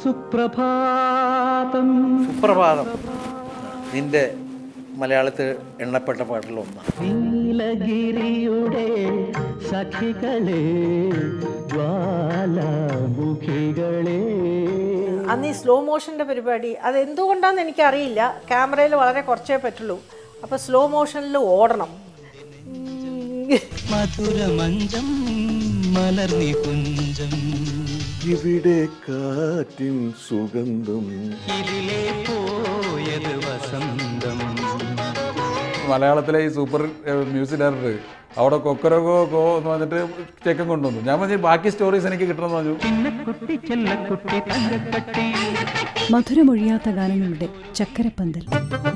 സുപ്രഭാതം സുപ്രഭാതം നിന്റെ മലയാളത്തിൽ എണ്ണപ്പെട്ട പാട്ടുകളൊന്നാണ് നീലഗിരിയുടെ സഖികളെ ജ്വാലാമുഖികളെ അന്ന് ഈ സ്ലോ മോഷൻ്റെ പരിപാടി അത് എന്തുകൊണ്ടാന്ന് എനിക്കറിയില്ല ക്യാമറയിൽ വളരെ കുറച്ചേ പറ്റുള്ളൂ അപ്പോൾ സ്ലോ മോഷനിൽ ഓടണം മധുരമഞ്ചം മലർന്നി കുഞ്ചം ഇവിടെ കാറ്റിൻ സുഗന്ധം ഇതിലേ പോയത് വസന്തം മലയാളത്തിലെ ഈ സൂപ്പർ ഏഹ്, മ്യൂസിക് ഡയറക്ടർ അവിടെ കൊക്കരകോ കോ എന്ന് പറഞ്ഞിട്ട് ചെക്കൻ കൊണ്ടുവന്നു ഞാൻ പറഞ്ഞു ബാക്കി സ്റ്റോറീസ് എനിക്ക് കിട്ടണമെന്ന് പറഞ്ഞു ചിന്നക്കുട്ടി ചെല്ലക്കുട്ടി തങ്കക്കട്ടി മധുരമൊഴിയാത്ത ഗാനങ്ങളുടെ ചക്കരപ്പന്തൽ